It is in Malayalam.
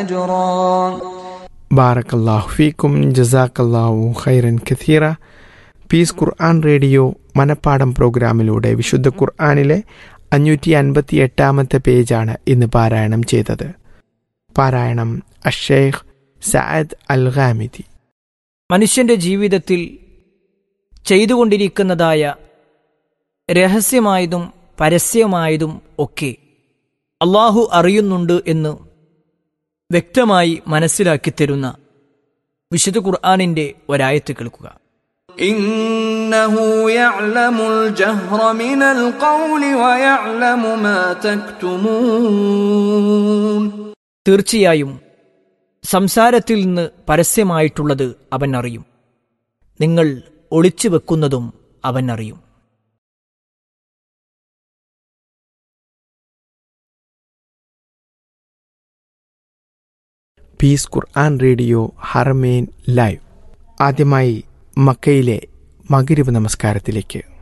أجرا ബാറക്കല്ലാഹു ഫീക്കും ജസാക്കല്ലാഹു ഖൈറൻ ഖത്തീറ പീസ് ഖുർആൻ റേഡിയോ മനപ്പാടം പ്രോഗ്രാമിലൂടെ വിശുദ്ധ ഖുർആനിലെ അഞ്ഞൂറ്റി അൻപത്തി എട്ടാമത്തെ പേജാണ് ഇന്ന് പാരായണം ചെയ്തത് പാരായണം അഷേഖ് സഅദ് അൽ ഖാമിദി മനുഷ്യന്റെ ജീവിതത്തിൽ ചെയ്തുകൊണ്ടിരിക്കുന്നതായ രഹസ്യമായതും പരസ്യമായതും ഒക്കെ അള്ളാഹു അറിയുന്നുണ്ട് എന്ന് വ്യക്തമായി മനസ്സിലാക്കി തരുന്ന വിശുദ്ധ ഖുർആാനിന്റെ ഒരായത്ത് കേൾക്കുക إنه يعلم الجهر من القول ويعلم ما تكتمون തീർച്ചയായും സംസാരത്തിൽ നിന്ന് പരസ്യമായിട്ടുള്ളത് അവൻ അറിയും നിങ്ങൾ ഒളിച്ചു വെക്കുന്നതും അവൻ അറിയും പീസ് ഖുർആൻ റേഡിയോ ഹർമേൻ ലൈവ് ആദ്യമായി മക്കയിലെ മകരിവ് നമസ്കാരത്തിലേക്ക്